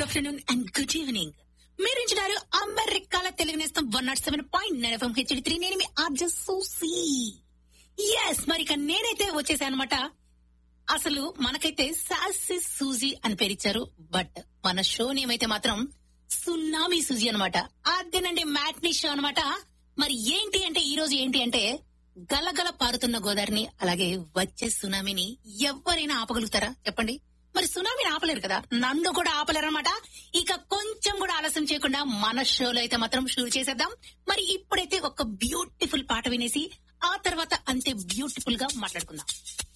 afternoon and good evening మీరు ఉంటున్నారు అమెరికాల తెలుగు నేస్తం one naught seven point nine FM HD three నేను మీ ఆర్జ సూసి ఎస్ మరి ఇక నేనైతే వచ్చేసాను అనమాట అసలు మనకైతే సాసి సూజీ అని పేరిచ్చారు బట్ మన షో నేమ్ అయితే మాత్రం సున్నామీ సూజీ అనమాట అదేనండి మ్యాట్నీ షో అనమాట మరి ఏంటి అంటే ఈ రోజు ఏంటి అంటే గలగల పారుతున్న గోదావరిని అలాగే వచ్చే సునామీని ఎవరైనా ఆపగలుగుతారా చెప్పండి మరి సునామీని ఆపలేరు కదా నన్ను కూడా ఆపలేరన్నమాట ఇక కొంచెం కూడా ఆలస్యం చేయకుండా మన షోలో అయితే మాత్రం షూరు చేసేద్దాం మరి ఇప్పుడైతే ఒక బ్యూటిఫుల్ పాట వినేసి ఆ తర్వాత అంతే బ్యూటిఫుల్ గా మాట్లాడుకుందాం